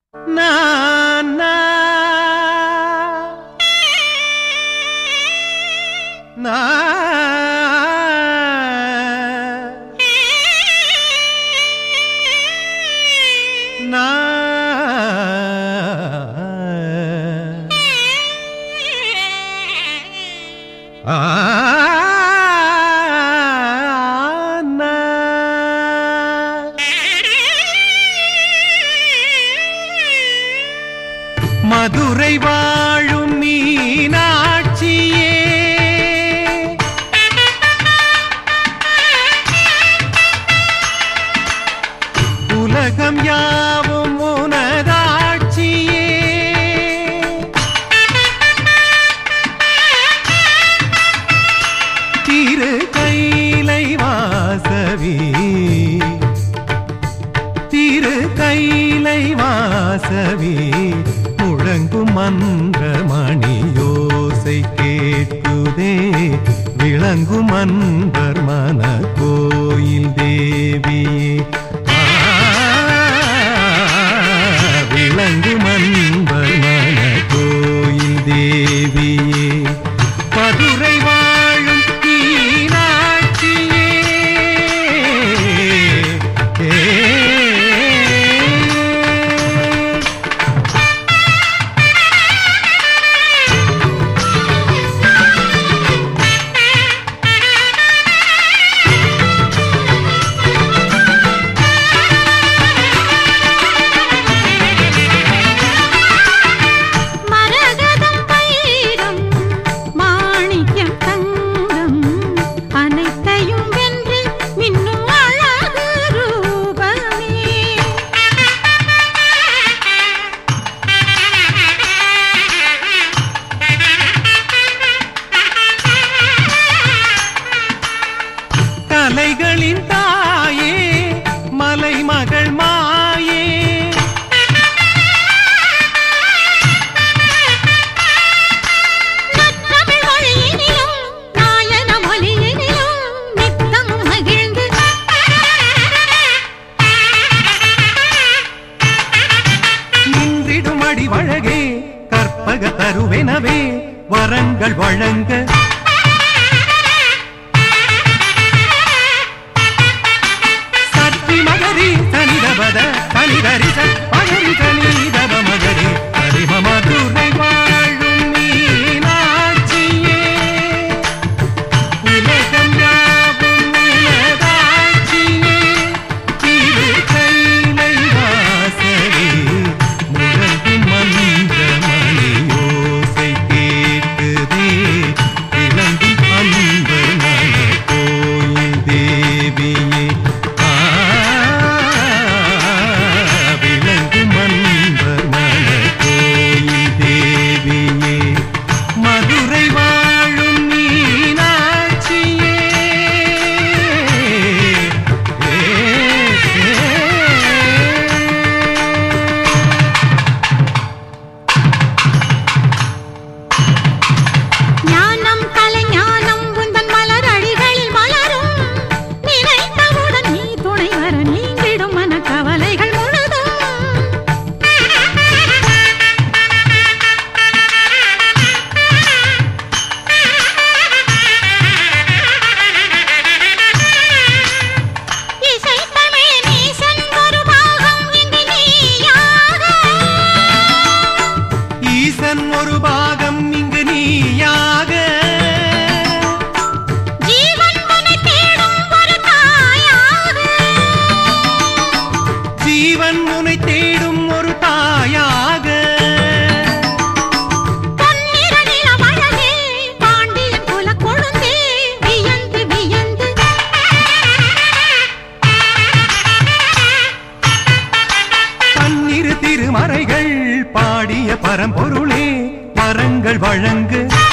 மதுரை வாழும் மீனாட்சியே உலகம் யாவும் உனதாட்சியே திரு கைலை வாசவி திரு கைலை வாசவி முழங்கும் மன்ற மணியோசை கேட்குதே விளங்கும் அன்பர் மன கோயில் தேவியே ஆ, விளங்கும் அன்பர் மன கோயில் தேவியே மதுரை வாழும் மீனாட்சியே ஏ மரகதம் பயிரும் மாணிக்கம் தங்கம் அனைத்தையும் வென்று மின்னும் அழகு ரூபமே கலைகளின் தாயே மலைமகள் மாயே நற்றமிழ் மொழியினிலும் நாயன மொழியினிலும் நித்தம் மகிழ்ந்து நின்றிடும் அடி வழகே கற்பக தருவெனவே வரங்கள் வழங்க சற்றி மகரி தனிதபத தனிதரி மகரி தனிதப மகரி தரிம மதுரை வாழும் மீனாட்சியே உலகம் யாவும் உனதாட்சியே திரு கைலை வாசலே முழங்கும் மன்ற மணியோசை கேட்குதே விளங்கும் அன்பர் மன கோயில் தேவியே ஆ, விளங்கும் அன்பர் மன கோயில் தேவியே மதுரை வாழும் மீனாட்சியே ஞானம் கலைஞானம் உந்தன் மலர் அடிகளில் மலரும் நினைத்தவுடன் நீ துணை வர நீங்கிடும் மன கவலைகள் முழுதும் இசைத்தமிழ் நீசன் ஒரு பாகம் இங்கு நீயாக ஈசன் ஒரு பாகம் இங்கு நீயாக ஜீவன் உன்னை தேடும் ஒரு தாயாக ஜீவன் உனை தேடும் ஒரு தாயாக பொன்னிறநில மழகே பாண்டியன் குலக் கொழுந்தே வியந்து வியந்து பன்னிரு திருமறைகள் பாடிய பரம்பொருளே வரங்கள் வழங்கு